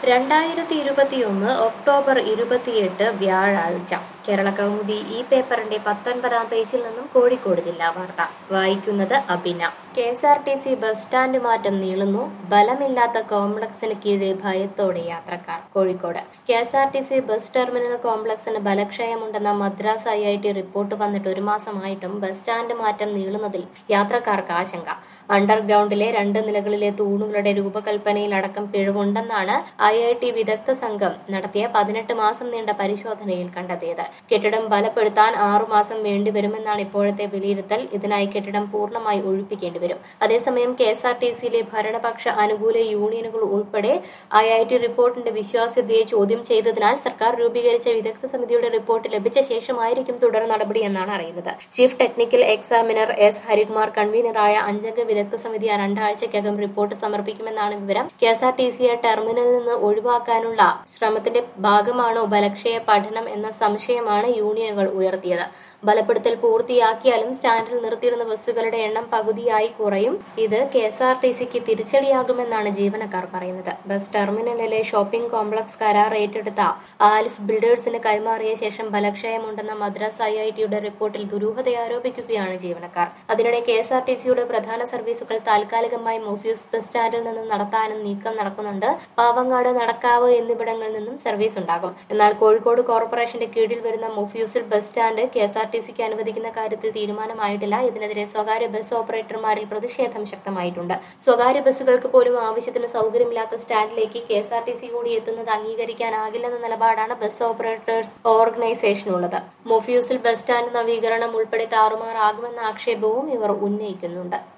രണ്ടായിരത്തി ഇരുപത്തിയൊന്ന് ഒക്ടോബർ ഇരുപത്തിയെട്ട് വ്യാഴാഴ്ച കേരള കൗമുദി ഈ പേപ്പറിന്റെ പത്തൊൻപതാം പേജിൽ നിന്നും കോഴിക്കോട് ജില്ലാ വാർത്ത വായിക്കുന്നത് Abina K S R T C bus stand മാറ്റം നീളുന്നു ബലമില്ലാത്ത കോംപ്ലക്സിന് കീഴെ ഭയത്തോടെ യാത്രക്കാർ Kozhikode K S R T C bus terminal കോംപ്ലക്സിന് ബലക്ഷയമുണ്ടെന്ന Madras I I T report വന്നിട്ട് ഒരു മാസമായിട്ടും ബസ് സ്റ്റാൻഡ് മാറ്റം നീളുന്നതിൽ യാത്രക്കാർക്ക് ആശങ്ക അണ്ടർഗ്രൗണ്ടിലെ രണ്ട് നിലകളിലെ തൂണുകളുടെ രൂപകൽപ്പനയിൽ അടക്കം പിഴവുണ്ടെന്നാണ് ഐ ഐ ടി വിദഗ്ധ സംഘം നടത്തിയ പതിനെട്ട് മാസം നീണ്ട പരിശോധനയിൽ കണ്ടെത്തിയത് കെട്ടിടം ബലപ്പെടുത്താൻ ആറുമാസം വേണ്ടിവരുമെന്നാണ് ഇപ്പോഴത്തെ വിലയിരുത്തൽ ഇതിനായി കെട്ടിടം പൂർണ്ണമായി ഒഴിപ്പിക്കേണ്ടി വരും അതേസമയം കെ എസ് ആർ ടി സിയിലെ ഭരണപക്ഷ അനുകൂല യൂണിയനുകൾ ഉൾപ്പെടെ ഐ ഐ ടി റിപ്പോർട്ടിന്റെ വിശ്വാസ്യതയെ ചോദ്യം ചെയ്തതിനാൽ സർക്കാർ രൂപീകരിച്ച വിദഗ്ധ സമിതിയുടെ റിപ്പോർട്ട് ലഭിച്ച ശേഷമായിരിക്കും തുടർ നടപടിയെന്നാണ് അറിയുന്നത് chief technical examiner S Harikumar കൺവീനറായ അഞ്ചംഗ വിദഗ്ധ സമിതി രണ്ടാഴ്ചയ്ക്കകം റിപ്പോർട്ട് സമർപ്പിക്കുമെന്നാണ് വിവരം കെ എസ് ആർ ടി സിയെ ടെർമിനലിൽ നിന്ന് ഒഴിവാക്കാനുള്ള ശ്രമത്തിന്റെ ഭാഗമാണോ ബലക്ഷയ പഠനം എന്ന സംശയമാണ് യൂണിയനുകൾ ഉയർത്തിയത് ബലപ്പെടുത്തൽ പൂർത്തിയാക്കിയാലും സ്റ്റാൻഡിൽ നിർത്തിയിരുന്ന ബസ്സുകളുടെ എണ്ണം പകുതിയായി കുറയും ഇത് കെ എസ് ആർ ടി സിക്ക് തിരിച്ചടിയാകുമെന്നാണ് ജീവനക്കാർ പറയുന്നത് ബസ് ടെർമിനലിലെ ഷോപ്പിംഗ് കോംപ്ലക്സ് കരാർ ഏറ്റെടുത്ത ആലിഫ് ബിൽഡേഴ്സിന് കൈമാറിയ ശേഷം ബലക്ഷയമുണ്ടെന്ന മദ്രാസ് ഐ ഐ ടിയുടെ റിപ്പോർട്ടിൽ ദുരൂഹത ആരോപിക്കുകയാണ് ജീവനക്കാർ അതിനിടെ കെ എസ് ആർ ടി സിയുടെ പ്രധാന സർവീസുകൾ താൽക്കാലികമായി മൊഫ്യൂസ് ബസ് സ്റ്റാൻഡിൽ നിന്ന് നടത്താനും നീക്കം നടക്കുന്നുണ്ട് പാവങ്ങാട് നടക്കാവ് എന്നിവിടങ്ങളിൽ നിന്നും സർവീസ് ഉണ്ടാകും എന്നാൽ കോഴിക്കോട് കോർപ്പറേഷന്റെ കീഴിൽ വരുന്ന mofussil bus stand K S R T സിക്ക് അനുവദിക്കുന്ന കാര്യത്തിൽ തീരുമാനമായിട്ടില്ല ഇതിനെതിരെ സ്വകാര്യ ബസ് ഓപ്പറേറ്റർമാരിൽ പ്രതിഷേധം ശക്തമായിട്ടുണ്ട് സ്വകാര്യ ബസ്സുകൾക്ക് പോലും ആവശ്യത്തിന് സൗകര്യമില്ലാത്ത സ്റ്റാൻഡിലേക്ക് K S R T C കൂടി എത്തുന്നത് അംഗീകരിക്കാനാകില്ലെന്ന നിലപാടാണ് ബസ് ഓപ്പറേറ്റേഴ്സ് ഓർഗനൈസേഷനുള്ളത് മൊഫ്യൂസിൽ ബസ് സ്റ്റാൻഡ് നവീകരണം ഉൾപ്പെടെ താറുമാറാകുമെന്ന ആക്ഷേപവും ഇവർ ഉന്നയിക്കുന്നുണ്ട്